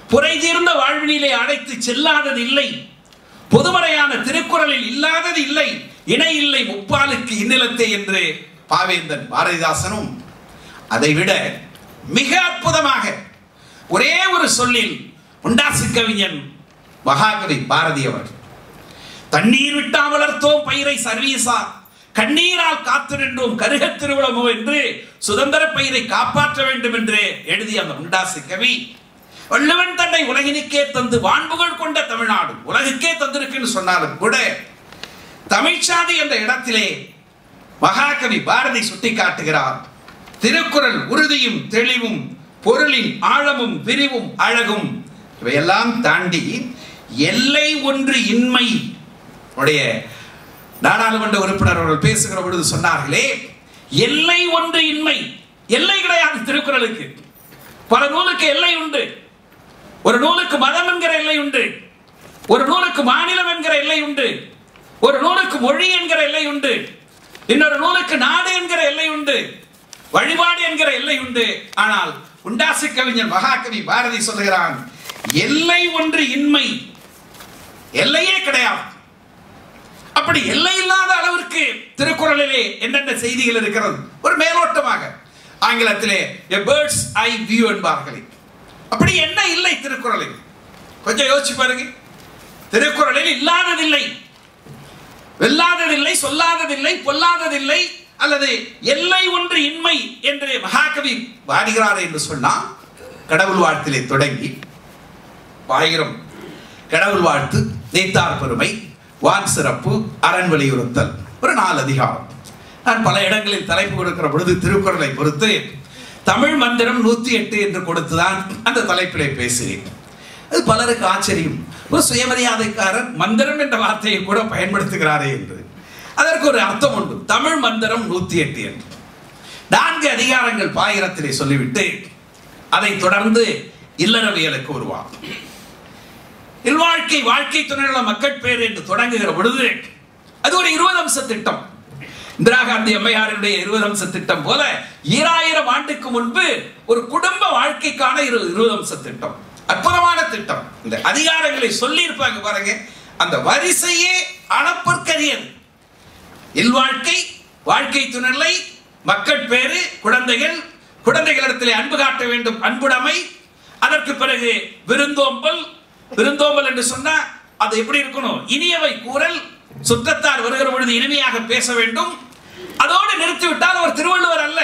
புரை தீர்ந்த வாழ்வினிலே அழைத்து செல்லாதது இல்லை பொதுமறையான திருக்குறளில் இல்லாதது இல்லை இணை இல்லை முப்பாலுக்கு இந்நிலத்தே என்று பாவேந்தன் பாரதிதாசனும் அதைவிட மிக அற்புதமாக ஒரே ஒரு சொல்லில் உண்டாசு கவிஞன் மகாகவி பாரதி அவர்கள் தண்ணீர் விட்டா வளர்த்தோம் பயிரை சர்வீசா கண்ணீரால் காத்து நின்றோம் கருகத் திருவிழமோ என்று சுதந்திர பயிரை காப்பாற்ற வேண்டும் என்று எழுதிய அந்த உண்டாசு கவி வள்ளுவன் தன்னை உலகினுக்கே தந்து வான்புகள் கொண்ட தமிழ்நாடு உலகுக்கே தந்திருக்குன்னு சொன்னாலும் கூட தமிழ்ச்சாதி என்ற இடத்திலே மகாகவி பாரதி சுட்டிக்காட்டுகிறார் திருக்குறள் உறுதியும் தெளிவும் பொருளின் ஆழமும் விரிவும் அழகும் இவையெல்லாம் தாண்டி எல்லை ஒன்று இன்மை உடைய நாடாளுமன்ற உறுப்பினர் அவர்கள் பேசுகிற பொழுது சொன்னார்களே எல்லை ஒன்று இன்மை எல்லை கிடையாது திருக்குறளுக்கு பல நூலுக்கு எல்லை உண்டு ஒரு நூலுக்கு மதம் என்கிற எல்லை உண்டு ஒரு நூலுக்கு மாநிலம் என்கிற எல்லை உண்டு ஒரு நூலுக்கு மொழி என்கிற எல்லை உண்டு இன்னொரு நூலுக்கு நாடு என்கிற எல்லை உண்டு வழிபாடு என்கிற எல்லை உண்டு ஆனால் உண்டாசு கவிஞர் மகாகவி பாரதி சொல்லுகிறான் எல்லை ஒன்று இன்மை எல்லையே கிடையாது அப்படி எல்லை இல்லாத அளவிற்கு திருக்குறளிலே என்னென்ன செய்திகள் இருக்கிறது ஒரு மேலோட்டமாக ஆங்கிலத்திலே a bird's eye view என்பார்களே அப்படி என்ன இல்லை திருக்குறளில் கொஞ்சம் யோசிச்சு பாருங்க திருக்குறளில் இல்லாததில்லை வெல்லாததில்லை சொல்லாததில்லை பொல்லாததில்லை அல்லது எல்லை ஒன்று இன்மை என்று மகாகவி பாடுகிறார் என்று சொன்னால் கடவுள் வாழ்த்திலே தொடங்கி ஆயிரம் கடவுள் வாழ்த்து நீத்தார் பெருமை வான் சிறப்பு அரண் வலியுறுத்தல் ஒரு நாலு அதிகாரம் நான் பல இடங்களில் தலைப்பு கொடுக்கிற பொழுது திருக்குறளை பொறுத்து தமிழ் மந்திரம் நூத்தி எட்டு என்று கொடுத்துதான் அந்த தலைப்பிலே பேசுகிறேன் அது பலருக்கு ஆச்சரியம் ஒரு சுயமரியாதைக்காரர் மந்திரம் என்ற வார்த்தையை கூட பயன்படுத்துகிறாரே என்று அதற்கு ஒரு அர்த்தம் உண்டு தமிழ் மந்திரம் நூத்தி எட்டு என்று நான்கு அதிகாரங்கள் பாயிரத்திலே சொல்லிவிட்டு அதை தொடர்ந்து இல்லறவியலுக்கு உருவாகும் இல்வாழ்க்கை வாழ்க்கை துணையுள்ள மக்கள் பேர் என்று தொடங்குகிற பொழுது அது ஒரு இருபது அம்ச திட்டம் இந்திரா காந்தி அம்மையாருடைய இருபது அம்ச திட்டம் போல ஈராயிரம் ஆண்டுக்கு முன்பு ஒரு குடும்ப வாழ்க்கைக்கான இரு இருபது அம்ச திட்டம் அற்புதமான திட்டம் இந்த அதிகாரங்களை சொல்லி இருப்பாங்க பாருங்க அந்த வரிசையே அளப்பற்கரியது இல்வாழ்க்கை வாழ்க்கை துணை மக்கள் பேரு குழந்தைகள் குழந்தைகளிடத்திலே அன்பு காட்ட வேண்டும் அன்புடைமை அதற்கு பிறகு விருந்தோம்பல் விருந்தோம்பல் என்று சொன்னா அது எப்படி இருக்கணும் இனியவை கூறல் சுற்றத்தார் வருகிற பொழுது இனிமையாக பேச வேண்டும் அதோடு நிறுத்திவிட்டால் அவர் திருவள்ளுவர் அல்ல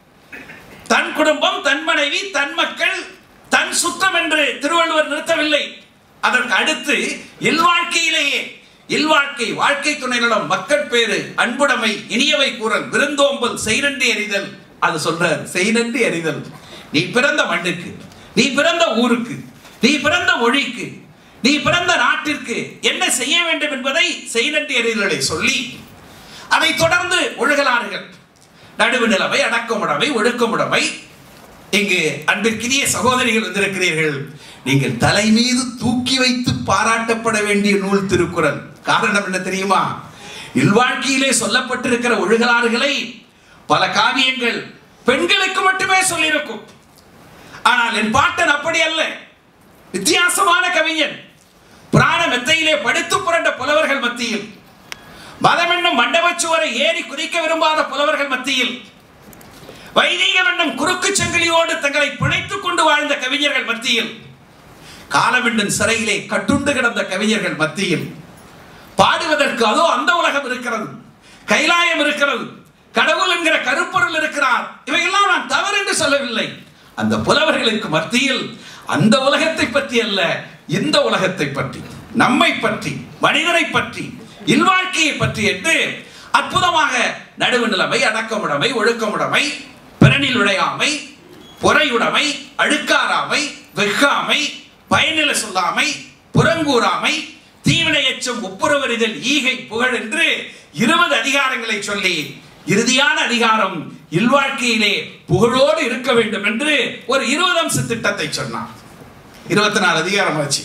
தன் குடும்பம் தன் மனைவி தன் மக்கள் தன் சுற்றம் என்று திருவள்ளுவர் நிறுத்தவில்லை அதற்கு அடுத்து இல்வாழ்க்கையிலேயே இல்வாழ்க்கை வாழ்க்கை துணைநலம் மக்கள் பேரு அன்புடைமை இனியவை கூறல் விருந்தோம்பல் செய்நன்றி எறிதல் அது சொல்றார் செய்நன்றி எறிதல் நீ பிறந்த மண்ணுக்கு நீ பிறந்த ஊருக்கு நீ பிறந்த மொழிக்கு நீ பிறந்த நாட்டிற்கு என்ன செய்ய வேண்டும் என்பதை செய்நன்றி எறிதலை சொல்லி அதை தொடர்ந்து ஒழுகலாறுகள் நடுவு நிலைமை அடக்கமுடைமை ஒழுக்கமுடைமை இங்கு அன்பிற்கினிய சகோதரிகள் வந்திருக்கிறீர்கள் நீங்கள் தலை மீது தூக்கி வைத்து பாராட்டப்பட வேண்டிய நூல் திருக்குறள் காரணம் என்ன தெரியுமா இல்வாழ்க்கையிலே சொல்லப்பட்டிருக்கிற ஒழுகலாறுகளை பல காவியங்கள் பெண்களுக்கு மட்டுமே சொல்லியிருக்கும் ஆனால் என் பாட்டன் அப்படி அல்ல வித்தியாசமான கவிஞன் பிராண மெத்தையிலே படுத்து புரண்ட புலவர்கள் மத்தியில் மதம் என்னும் மண்டபச்சுவரை ஏறி குதிக்க விரும்பாத புலவர்கள் மத்தியில் வைதீகம் என்னும் குறுக்கு சங்கிலியோடு தங்களை பிணைத்துக் கொண்டு வாழ்ந்த கவிஞர்கள் மத்தியில் காலம் என்னும் சிறையிலே கட்டுண்டு கிடந்த கவிஞர்கள் மத்தியில் பாடுவதற்கு அதோ அந்த உலகம் இருக்கிறது கைலாயம் இருக்கிறது கடவுள் என்கிற கருப்பொருள் இருக்கிறார் இவையெல்லாம் நான் தவறு என்று சொல்லவில்லை அந்த புலவர்களுக்கு மத்தியில் அந்த உலகத்தை பற்றி அல்ல இந்த உலகத்தை பற்றி நம்மை பற்றி மனிதரை பற்றி இல்வாழ்க்கையை பற்றி என்று அற்புதமாக நடுவு நிலைமை அடக்கமுடைமை ஒழுக்கமுடைமை பிறனில் உடையாமை பொறையுடைமை அழுக்காராமை வெக்காமை பயனில சொல்லாமை புறங்கூறாமை தீவினை எச்சம் ஒப்புரவறிதல் ஈகை புகழ் என்று இருபது அதிகாரங்களை சொல்லி இறுதியான அதிகாரம் இல்வாழ்க்கையிலே புகழோடு இருக்க வேண்டும் என்று ஒரு இருபது அம்ச திட்டத்தை சொன்னான் இருபத்தி நாலு அதிகாரம் ஆச்சு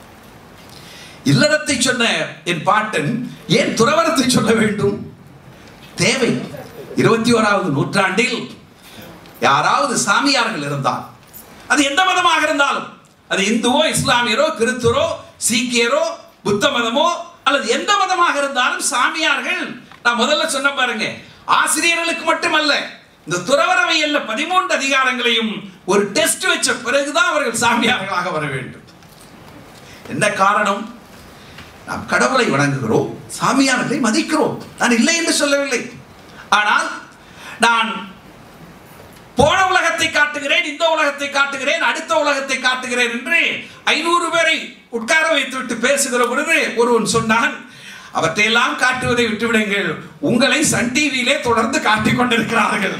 இல்லறத்தை சொன்ன என் பாட்டன் ஏன் துறவரத்தை சொல்ல வேண்டும் தேவை இருபத்தி ஓராவது நூற்றாண்டில் யாராவது சாமியார்கள் இருந்தால் அது எந்த மதமாக இருந்தாலும் அது இந்துவோ இஸ்லாமியரோ கிறிஸ்துவரோ சீக்கியரோ புத்த மதமோ அல்லது எந்த மதமாக இருந்தாலும் சாமியார்கள் நான் முதல்ல சொன்ன பாருங்க ஆசிரியர்களுக்கு மட்டுமல்ல இந்த துறவரவையல்ல பதிமூன்று அதிகாரங்களையும் ஒரு டெஸ்ட் வச்ச பிறகுதான் அவர்கள் சாமியார்களாக வர வேண்டும் என்ன காரணம் நாம் கடவுளை வணங்குகிறோம் சாமியார்களை மதிக்கிறோம் நான் இல்லை என்று சொல்லவில்லை ஆனால் நான் போன உலகத்தை காட்டுகிறேன் இந்த உலகத்தை காட்டுகிறேன் அடுத்த உலகத்தை காட்டுகிறேன் என்று ஐநூறு பேரை உட்கார வைத்துவிட்டு பேசுகிற பொழுது ஒருவன் சொன்னான் அவற்றையெல்லாம் காட்டுவதை விட்டுவிடுங்கள் உங்களை சன் டிவியிலே தொடர்ந்து காட்டிக் கொண்டிருக்கிறார்கள்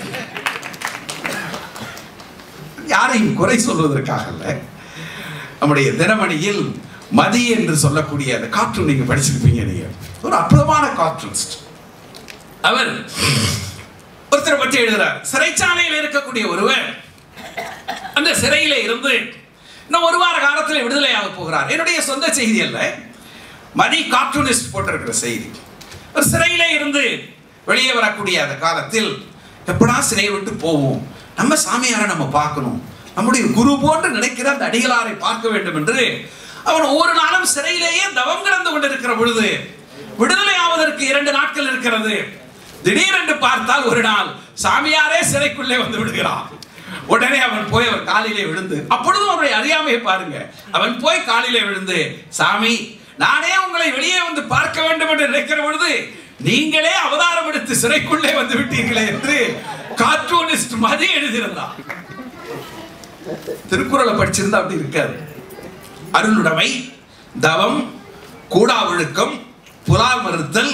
யாரையும் குறை சொல்வதற்காக அல்ல நம்முடைய தினமணியில் மதி என்று சொல்லக்கூடிய அந்த கார்ட்டூன் நீங்க படிச்சிருப்பீங்க நீங்க ஒரு அற்புதமான கார்ட்டூனிஸ்ட் அவர் ஒருத்தரை பற்றி எழுதுறார் சிறைச்சாலையில் இருக்கக்கூடிய ஒருவர் அந்த சிறையில இருந்து இன்னும் ஒரு வார காலத்தில் விடுதலையாக போகிறார் என்னுடைய சொந்த செய்தி அல்ல மதி கார்ட்டூனிஸ்ட் போட்டிருக்கிற செய்தி ஒரு சிறையில இருந்து வெளியே வரக்கூடிய அந்த காலத்தில் எப்படா சிறையை விட்டு போவோம் நம்ம சாமியாரை நம்ம பார்க்கணும் நம்முடைய குரு போன்று நினைக்கிற அந்த அடிகளாரை பார்க்க வேண்டும் என்று அவன் ஒவ்வொரு நாளும் சிறையிலேயே தவம் கிடந்து கொண்டிருக்கிற பொழுது விடுதலை ஆவதற்கு இரண்டு நாட்கள் இருக்கிறது திடீரென்று பார்த்தால் ஒரு நாள் சாமியாரே சிறைக்குள்ளே வந்து விடுகிறான் உடனே அவன் போய் அவர் காலிலே விழுந்து அப்பொழுதும் அவருடைய அறியாமையை பாருங்க அவன் போய் காலிலே விழுந்து சாமி நானே உங்களை வெளியே வந்து பார்க்க வேண்டும் என்று நினைக்கிற பொழுது நீங்களே அவதாரம் எடுத்து சிறைக்குள்ளே வந்து விட்டீர்களே என்று கார்ட்டூனிஸ்ட் மதி எழுதியிருந்தான் திருக்குறளை படிச்சிருந்தா அப்படி இருக்காது அருளுடைமை தவம் கூடாவொழுக்கம் புலால் மறுத்தல்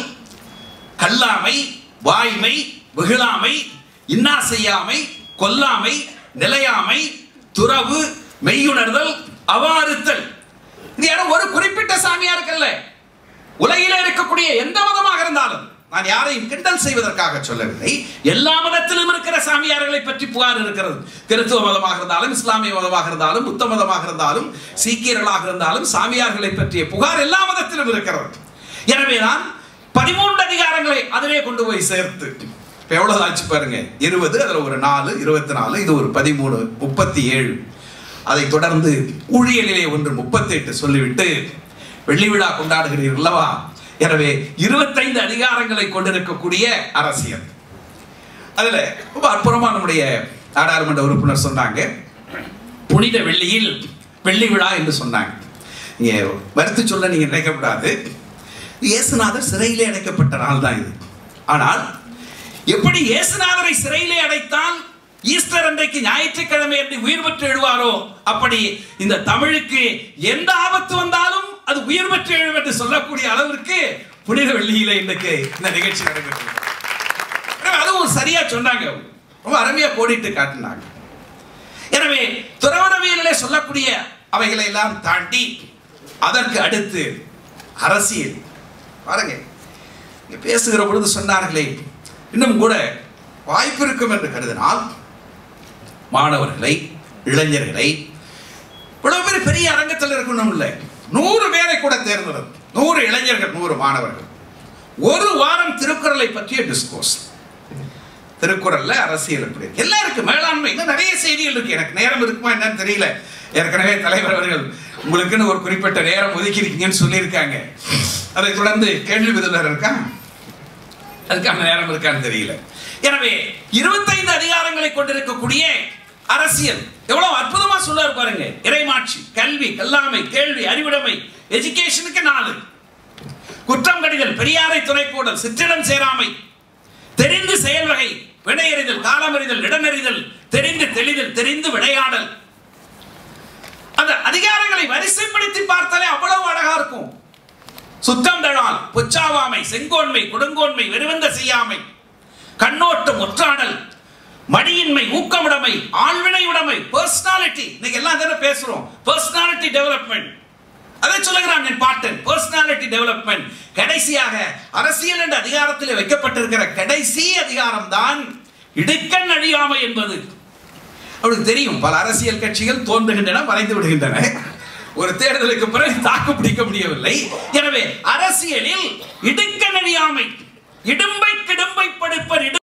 கல்லாமை வாய்மை வெகுளாமை இன்னா செய்யாமை கொல்லாமை நிலையாமை துறவு மெய்யுணர்தல் அவாறுத்தல் இது யாரும் ஒரு குறிப்பிட்ட சாமியாருக்கல்ல உலகிலே இருக்கக்கூடிய எந்த மதமாக இருந்தாலும் நான் யாரையும் கிண்டல் செய்வதற்காக சொல்லவில்லை எல்லா மதத்திலும் இருக்கிற சாமியார்களை பற்றி புகார் இருக்கிறது கிறிஸ்துவ மதமாக இருந்தாலும் இஸ்லாமிய மதமாக இருந்தாலும் புத்த மதமாக இருந்தாலும் சீக்கியர்களாக இருந்தாலும் சாமியார்களை பற்றிய புகார் எல்லா மதத்திலும் இருக்கிறது எனவே நான் பதிமூன்று அதிகாரங்களை அதிலே கொண்டு போய் சேர்த்து இப்போ எவ்வளவு ஆச்சு பாருங்க இருபது அதில் ஒரு நாலு இருபத்தி நாலு இது ஒரு பதிமூணு முப்பத்தி ஏழு அதை தொடர்ந்து ஊழியலிலே ஒன்று முப்பத்தெட்டு சொல்லிவிட்டு வெள்ளி விழா கொண்டாடுகிறீர்கள் அல்லவா எனவே இருபத்தைந்து அதிகாரங்களை கொண்டிருக்கக்கூடிய அரசியல் அதுல ரொம்ப அற்புதமா நம்முடைய நாடாளுமன்ற உறுப்பினர் சொன்னாங்க புனித வெள்ளியில் வெள்ளி விழா என்று சொன்னாங்க நீங்க வருத்து சொல்ல நீங்க நினைக்கக்கூடாது இயேசுநாதர் சிறையிலே அடைக்கப்பட்ட நாள் தான் இது ஆனால் எப்படி இயேசுநாதரை சிறையிலே அடைத்தால் ஈஸ்டர் அன்றைக்கு ஞாயிற்றுக்கிழமை என்று உயிர் பெற்று எழுவாரோ அப்படி இந்த தமிழுக்கு எந்த ஆபத்து வந்தாலும் அது உயிர் பெற்று எழும் என்று சொல்லக்கூடிய அளவிற்கு புனித வெள்ளியில இன்றைக்கு இந்த நிகழ்ச்சி நடைபெற்றது எனவே அதுவும் சரியா சொன்னாங்க ரொம்ப அருமையா கோடிட்டு காட்டினாங்க எனவே துறவரவியலிலே சொல்லக்கூடிய அவைகளை எல்லாம் தாண்டி அதற்கு அடுத்து அரசியல் பாருங்க இங்க பேசுகிற பொழுது சொன்னார்களே இன்னும் கூட வாய்ப்பு இருக்கும் என்று கருதினால் மாணவர்களை இளைஞர்களை இவ்வளவு பேர் பெரிய அரங்கத்தில் இருக்கணும் இல்லை நூறு பேரை கூட தேர்ந்தெடுத்து நூறு இளைஞர்கள் நூறு மாணவர்கள் ஒரு வாரம் திருக்குறளை பற்றிய டிஸ்கோர்ஸ் திருக்குறள்ல அரசியல் எப்படி இருக்கு எல்லாருக்கும் மேலாண்மை இன்னும் நிறைய செய்திகள் இருக்கு எனக்கு நேரம் இருக்குமா என்னன்னு தெரியல ஏற்கனவே தலைவர் அவர்கள் உங்களுக்குன்னு ஒரு குறிப்பிட்ட நேரம் ஒதுக்கி இருக்கீங்கன்னு சொல்லியிருக்காங்க அதை தொடர்ந்து கேள்வி பதிலர் இருக்கா அதுக்கான நேரம் இருக்கான்னு தெரியல எனவே இருபத்தைந்து அதிகாரங்களை கொண்டிருக்கக்கூடிய அரசியல் எவ்வளவு அற்புதமா சொல்றாரு பாருங்க இறைமாட்சி கல்வி கல்லாமை கேள்வி அறிவுடைமை எஜுகேஷனுக்கு நாலு குற்றம் கடிதல் பெரியாரை துணை போடல் சிற்றிடம் சேராமை தெரிந்து செயல் வகை விடையறிதல் காலமறிதல் இடனறிதல் தெரிந்து தெளிதல் தெரிந்து விளையாடல் அந்த அதிகாரங்களை வரிசைப்படுத்தி பார்த்தாலே அவ்வளவு அழகா இருக்கும் சுத்தம் தழால் பொச்சாவாமை செங்கோன்மை கொடுங்கோன்மை வெறுவந்த செய்யாமை கண்ணோட்டம் ஒற்றாடல் மடியின்மை ஊக்கமுடைமை ஆழ்வினை உடைமை பர்சனாலிட்டி இன்னைக்கு எல்லாம் தானே பேசுறோம் பர்சனாலிட்டி டெவலப்மெண்ட் அதை சொல்லுகிறான் என் பாட்டன் பர்சனாலிட்டி டெவலப்மெண்ட் கடைசியாக அரசியல் என்ற அதிகாரத்தில் வைக்கப்பட்டிருக்கிற கடைசி அதிகாரம் தான் இடுக்கண் அழியாமை என்பது அவளுக்கு தெரியும் பல அரசியல் கட்சிகள் தோன்றுகின்றன மறைந்து விடுகின்றன ஒரு தேர்தலுக்கு பிறகு தாக்கு பிடிக்க முடியவில்லை எனவே அரசியலில் இடுக்கண் அழியாமை இடும்பை கிடும்பை படுப்பர் இடு